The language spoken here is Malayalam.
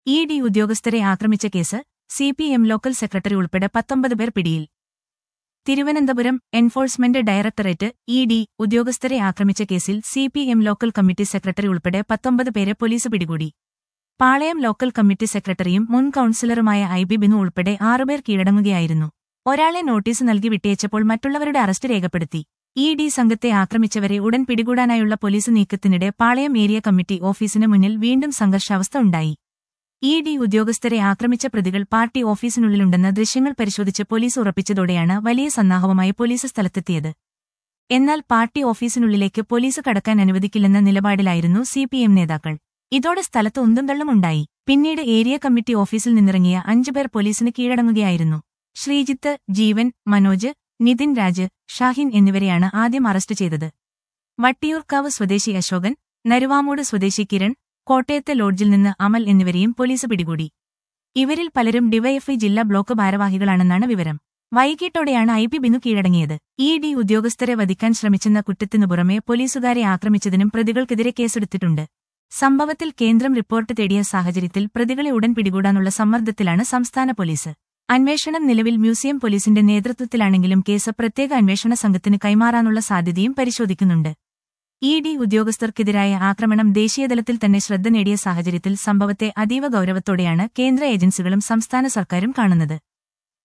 ഇ ഡി ഉദ്യോഗസ്ഥരെ ആക്രമിച്ച case C P M local secretary ഉൾപ്പെടെ പത്തൊമ്പത് പേർ പിടിയിൽ Thiruvananthapuram enforcement directorate E D ഉദ്യോഗസ്ഥരെ ആക്രമിച്ച കേസിൽ C P M local committee secretary ഉൾപ്പെടെ പത്തൊമ്പത് പേരെ പോലീസ് പിടികൂടി പാളയം ലോക്കൽ കമ്മിറ്റി സെക്രട്ടറിയും മുൻ കൌൺസിലറുമായ ഐ ബി ബിനു ഉൾപ്പെടെ ആറുപേർ കീഴടങ്ങുകയായിരുന്നു ഒരാളെ നോട്ടീസ് നൽകി വിട്ടയച്ചപ്പോൾ മറ്റുള്ളവരുടെ അറസ്റ്റ് രേഖപ്പെടുത്തി ഇ ഡി സംഘത്തെ ആക്രമിച്ചവരെ ഉടൻ പിടികൂടാനായുള്ള പോലീസ് നീക്കത്തിനിടെ പാളയം ഏരിയ കമ്മിറ്റി ഓഫീസിന് മുന്നിൽ വീണ്ടും സംഘർഷാവസ്ഥ ഉണ്ടായി ഇ ഡി ഉദ്യോഗസ്ഥരെ ആക്രമിച്ച പ്രതികൾ പാർട്ടി ഓഫീസിനുള്ളിലുണ്ടെന്ന ദൃശ്യങ്ങൾ പരിശോധിച്ച് പോലീസ് ഉറപ്പിച്ചതോടെയാണ് വലിയ സന്നാഹവുമായി പോലീസ് സ്ഥലത്തെത്തിയത് എന്നാൽ പാർട്ടി ഓഫീസിനുള്ളിലേക്ക് പോലീസ് കടക്കാൻ അനുവദിക്കില്ലെന്ന നിലപാടിലായിരുന്നു സി പി എം നേതാക്കൾ ഇതോടെ സ്ഥലത്ത് ഉന്തും ഉണ്ടായി പിന്നീട് ഏരിയ കമ്മിറ്റി ഓഫീസിൽ നിന്നിറങ്ങിയ അഞ്ചുപേർ പോലീസിന് കീഴടങ്ങുകയായിരുന്നു ശ്രീജിത്ത് ജീവൻ മനോജ് നിതിൻ രാജ് ഷാഹിൻ എന്നിവരെയാണ് ആദ്യം അറസ്റ്റ് ചെയ്തത് വട്ടിയൂർക്കാവ് സ്വദേശി അശോകൻ നരുവാമൂട് സ്വദേശി കിരൺ കോട്ടയത്തെ ലോഡ്ജിൽ നിന്ന് അമൽ എന്നിവരെയും പോലീസ് പിടികൂടി ഇവരിൽ പലരും ഡിവൈഎഫ്ഐ ജില്ലാ ബ്ലോക്ക് ഭാരവാഹികളാണെന്നാണ് വിവരം വൈകിട്ടോടെയാണ് ഐ പി ബിനു കീഴടങ്ങിയത് ഇ ഡി ഉദ്യോഗസ്ഥരെ വധിക്കാൻ ശ്രമിച്ചെന്ന കുറ്റത്തിനു പുറമെ പോലീസുകാരെ ആക്രമിച്ചതിനും പ്രതികൾക്കെതിരെ കേസെടുത്തിട്ടുണ്ട് സംഭവത്തിൽ കേന്ദ്രം റിപ്പോർട്ട് തേടിയ സാഹചര്യത്തിൽ പ്രതികളെ ഉടൻ പിടികൂടാനുള്ള സമ്മർദ്ദത്തിലാണ് സംസ്ഥാന പോലീസ് അന്വേഷണം നിലവിൽ മ്യൂസിയം പോലീസിന്റെ നേതൃത്വത്തിലാണെങ്കിലും കേസ് പ്രത്യേക അന്വേഷണ സംഘത്തിന് കൈമാറാനുള്ള സാധ്യതയും പരിശോധിക്കുന്നുണ്ട് ഇ ഡി ഉദ്യോഗസ്ഥർക്കെതിരായ ആക്രമണം ദേശീയതലത്തിൽ തന്നെ ശ്രദ്ധ നേടിയ സാഹചര്യത്തിൽ സംഭവത്തെ അതീവ ഗൌരവത്തോടെയാണ് കേന്ദ്ര ഏജൻസികളും സംസ്ഥാന സർക്കാരും കാണുന്നത്